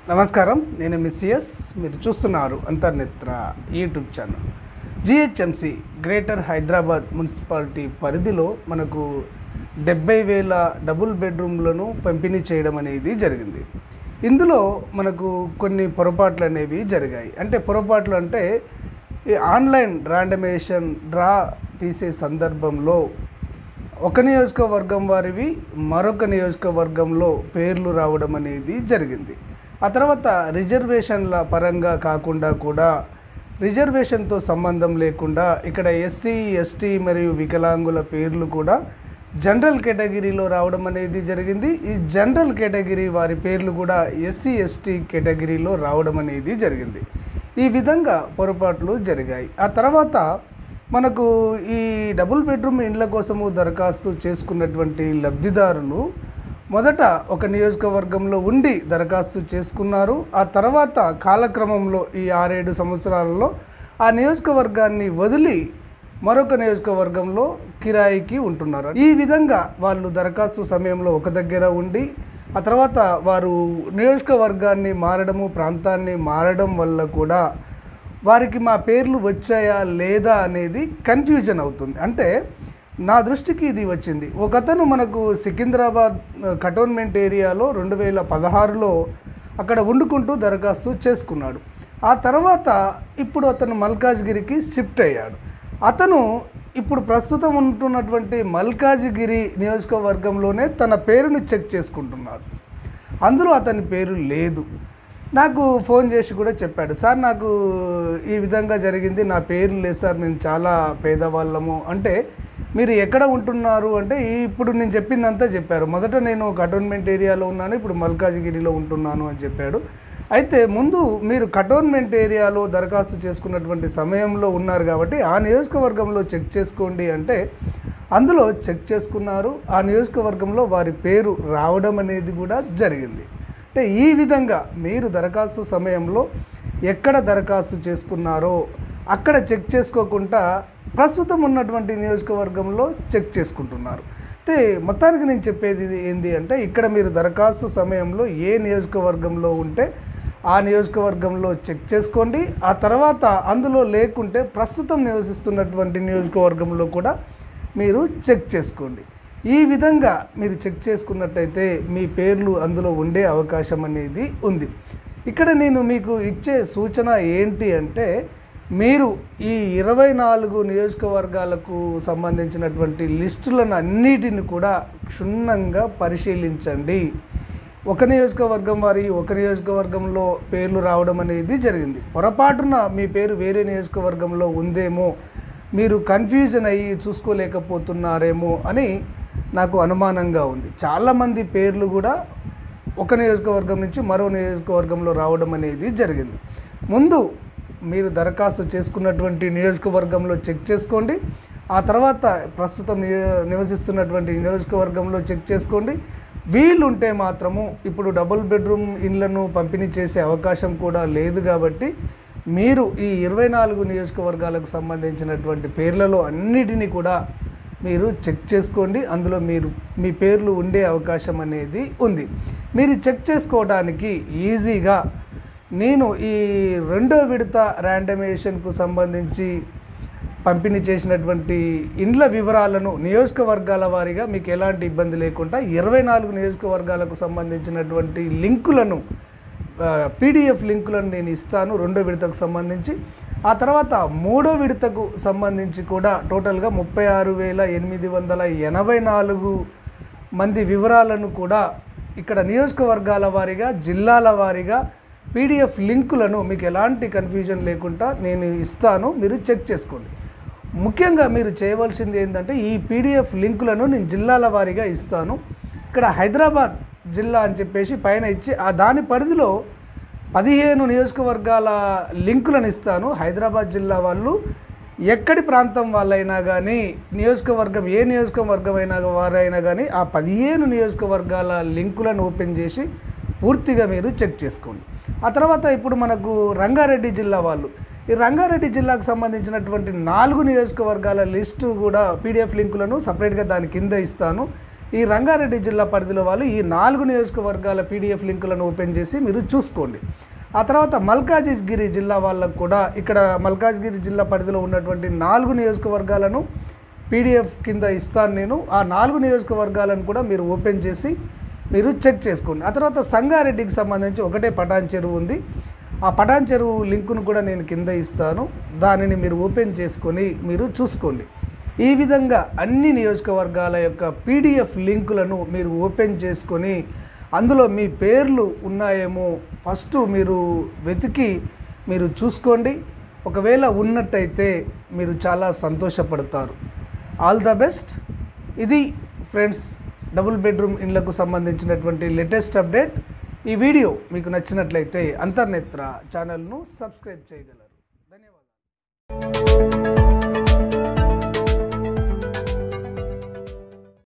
నమస్కారం నేను మిస్సిఎస్ మీరు చూస్తున్నారు Antarnetra YouTube channel GHMC greater Hyderabad municipality పరిధిలో మనకు డెబ్బై వేల డబుల్ బెడ్రూమ్లను పంపిణీ చేయడం అనేది జరిగింది ఇందులో మనకు కొన్ని పొరపాట్లు అనేవి జరిగాయి అంటే పొరపాట్లు అంటే ఈ ఆన్లైన్ ర్యాండమేషన్ డ్రా తీసే సందర్భంలో ఒక నియోజకవర్గం వారివి మరొక నియోజకవర్గంలో పేర్లు రావడం అనేది జరిగింది ఆ తర్వాత రిజర్వేషన్ల పరంగా కాకుండా కూడా రిజర్వేషన్తో సంబంధం లేకుండా ఇక్కడ ఎస్సీ ఎస్టీ మరియు వికలాంగుల పేర్లు కూడా జనరల్ కేటగిరీలో రావడం అనేది జరిగింది ఈ జనరల్ కేటగిరీ వారి పేర్లు కూడా ఎస్సీ ఎస్టీ కేటగిరీలో రావడం అనేది జరిగింది ఈ విధంగా పొరపాట్లు జరిగాయి ఆ తర్వాత మనకు ఈ డబుల్ బెడ్రూమ్ ఇండ్ల కోసము దరఖాస్తు చేసుకున్నటువంటి లబ్ధిదారులు మొదట ఒక నియోజకవర్గంలో ఉండి దరఖాస్తు చేసుకున్నారు ఆ తర్వాత కాలక్రమంలో ఈ ఆరేడు సంవత్సరాలలో ఆ నియోజకవర్గాన్ని వదిలి మరొక నియోజకవర్గంలో కిరాయికి ఉంటున్నారు ఈ విధంగా వాళ్ళు దరఖాస్తు సమయంలో ఒక దగ్గర ఉండి ఆ తర్వాత వారు నియోజకవర్గాన్ని మారడము ప్రాంతాన్ని మారడం వల్ల కూడా వారికి మా పేర్లు వచ్చాయా లేదా అనేది కన్ఫ్యూజన్ అవుతుంది అంటే నా దృష్టికి ఇది వచ్చింది ఒకతను మనకు సికింద్రాబాద్ ఆ, కంటోన్మెంట్ ఏరియాలో రెండు వేల పదహారులో అక్కడ వండుకుంటూ దరఖాస్తు చేసుకున్నాడు ఆ తర్వాత ఇప్పుడు అతను మల్కాజ్గిరికి షిఫ్ట్ అయ్యాడు అతను ఇప్పుడు ప్రస్తుతం ఉంటున్నటువంటి మల్కాజ్గిరి నియోజకవర్గంలోనే తన పేరును చెక్ చేసుకుంటున్నాడు అందులో అతని పేరు లేదు నాకు ఫోన్ చేసి కూడా చెప్పాడు సార్ నాకు ఈ విధంగా జరిగింది నా పేరు లేదు సార్ మేము చాలా పేదవాళ్ళము అంటే మీరు ఎక్కడ ఉంటున్నారు అంటే ఈ- ఇప్పుడు నేను చెప్పిందంతా చెప్పారు మొదట నేను కంటోన్మెంట్ ఏరియాలో ఉన్నాను ఇప్పుడు మల్కాజ్గిరిలో ఉంటున్నాను అని చెప్పాడు అయితే ముందు మీరు కంటోన్మెంట్ ఏరియాలో దరఖాస్తు చేసుకున్నటువంటి సమయంలో ఉన్నారు కాబట్టి ఆ నియోజకవర్గంలో చెక్ చేసుకోండి అంటే అందులో చెక్ చేసుకున్నారు ఆ నియోజకవర్గంలో వారి పేరు రావడం అనేది కూడా జరిగింది అంటే ఈ విధంగా మీరు దరఖాస్తు సమయంలో ఎక్కడ దరఖాస్తు చేసుకున్నారో అక్కడ చెక్ చేసుకోకుండా ప్రస్తుతం ఉన్నటువంటి నియోజకవర్గంలో చెక్ చేసుకుంటున్నారు అయితే మొత్తానికి నేను చెప్పేది ఇది ఏంటి అంటే ఇక్కడ మీరు దరఖాస్తు సమయంలో ఏ నియోజకవర్గంలో ఉంటే ఆ నియోజకవర్గంలో చెక్ చేసుకోండి ఆ తర్వాత అందులో లేకుంటే ప్రస్తుతం నివసిస్తున్నటువంటి నియోజకవర్గంలో కూడా మీరు చెక్ చేసుకోండి ఈ విధంగా మీరు చెక్ చేసుకున్నట్టయితే మీ పేర్లు అందులో ఉండే అవకాశం అనేది ఉంది ఇక్కడ నేను మీకు ఇచ్చే సూచన ఏంటి అంటే మీరు ఈ ఇరవై నాలుగు నియోజకవర్గాలకు సంబంధించినటువంటి లిస్టులను అన్నిటిని కూడా క్షుణ్ణంగా పరిశీలించండి ఒక నియోజకవర్గం వారి ఒక నియోజకవర్గంలో పేర్లు రావడం అనేది జరిగింది పొరపాటున మీ పేరు వేరే నియోజకవర్గంలో ఉందేమో మీరు కన్ఫ్యూజన్ అయ్యి చూసుకోలేకపోతున్నారేమో అని నాకు అనుమానంగా ఉంది చాలామంది పేర్లు కూడా ఒక నియోజకవర్గం నుంచి మరో నియోజకవర్గంలో రావడం అనేది జరిగింది ముందు మీరు దరఖాస్తు చేసుకున్నటువంటి నియోజకవర్గంలో చెక్ చేసుకోండి ఆ తర్వాత ప్రస్తుతం నియో- నివసిస్తున్నటువంటి నియోజకవర్గంలో చెక్ చేసుకోండి వీలుంటే మాత్రము ఇప్పుడు డబుల్ బెడ్రూమ్ ఇండ్లను పంపిణీ చేసే అవకాశం కూడా లేదు కాబట్టి మీరు ఈ ఇరవై నాలుగు నియోజకవర్గాలకు సంబంధించినటువంటి పేర్లలో అన్నిటినీ కూడా మీరు చెక్ చేసుకోండి అందులో మీరు మీ పేర్లు ఉండే అవకాశం అనేది ఉంది మీరు చెక్ చేసుకోవడానికి ఈజీగా నేను ఈ రెండో విడత ర్యాండమేషన్కు సంబంధించి పంపిణీ చేసినటువంటి ఇండ్ల వివరాలను నియోజకవర్గాల వారీగా మీకు ఎలాంటి ఇబ్బంది లేకుండా ఇరవై నాలుగు నియోజకవర్గాలకు సంబంధించినటువంటి లింకులను పీడిఎఫ్ లింకులను నేను ఇస్తాను రెండో విడతకు సంబంధించి ఆ తర్వాత మూడో విడతకు సంబంధించి కూడా టోటల్గా ముప్పై ఆరు వేల ఎనిమిది వందల ఎనభై నాలుగు మంది వివరాలను కూడా ఇక్కడ నియోజకవర్గాల వారీగా జిల్లాల వారీగా పీడిఎఫ్ లింకులను మీకు ఎలాంటి కన్ఫ్యూజన్ లేకుండా నేను ఇస్తాను మీరు చెక్ చేసుకోండి ముఖ్యంగా మీరు చేయవలసింది ఏంటంటే ఈ పీడిఎఫ్ లింకులను నేను జిల్లాల వారీగా ఇస్తాను ఇక్కడ హైదరాబాద్ జిల్లా అని చెప్పేసి పైన ఇచ్చి ఆ దాని పరిధిలో పదిహేను నియోజకవర్గాల లింకులను ఇస్తాను హైదరాబాద్ జిల్లా వాళ్ళు ఎక్కడి ప్రాంతం వాళ్ళైనా కానీ నియోజకవర్గం ఏ నియోజకవర్గం అయినా వారైనా కానీ ఆ పదిహేను నియోజకవర్గాల లింకులను ఓపెన్ చేసి పూర్తిగా మీరు చెక్ చేసుకోండి ఆ తర్వాత ఇప్పుడు మనకు రంగారెడ్డి జిల్లా వాళ్ళు ఈ రంగారెడ్డి జిల్లాకు సంబంధించినటువంటి నాలుగు నియోజకవర్గాల లిస్టు కూడా పీడిఎఫ్ లింకులను సపరేట్గా దాని కింద ఇస్తాను ఈ రంగారెడ్డి జిల్లా పరిధిలో వాళ్ళు ఈ నాలుగు నియోజకవర్గాల పీడిఎఫ్ లింకులను ఓపెన్ చేసి మీరు చూసుకోండి ఆ తర్వాత మల్కాజిగిరి జిల్లా వాళ్ళకు కూడా ఇక్కడ మల్కాజ్గిరి జిల్లా పరిధిలో ఉన్నటువంటి నాలుగు నియోజకవర్గాలను పీడిఎఫ్ కింద ఇస్తాను నేను ఆ నాలుగు నియోజకవర్గాలను కూడా మీరు ఓపెన్ చేసి మీరు చెక్ చేసుకోండి ఆ తర్వాత సంగారెడ్డికి సంబంధించి ఒకటే పటాన్ చెరువు ఉంది ఆ పటాన్ చెరువు లింకును కూడా నేను కింద ఇస్తాను దానిని మీరు ఓపెన్ చేసుకొని మీరు చూసుకోండి ఈ విధంగా అన్ని నియోజకవర్గాల యొక్క పీడిఎఫ్ లింకులను మీరు ఓపెన్ చేసుకొని అందులో మీ పేర్లు ఉన్నాయేమో ఫస్ట్ మీరు వెతికి మీరు చూసుకోండి ఒకవేళ ఉన్నట్టయితే మీరు చాలా సంతోషపడతారు ఆల్ ద బెస్ట్ ఇది ఫ్రెండ్స్ డబుల్ బెడ్రూమ్ ఇండ్లకు సంబంధించినటువంటి లేటెస్ట్ అప్డేట్ ఈ వీడియో మీకు నచ్చినట్లయితే అంతర్నేత్ర ఛానల్ను సబ్స్క్రైబ్ చేయగలరు ధన్యవాదాలు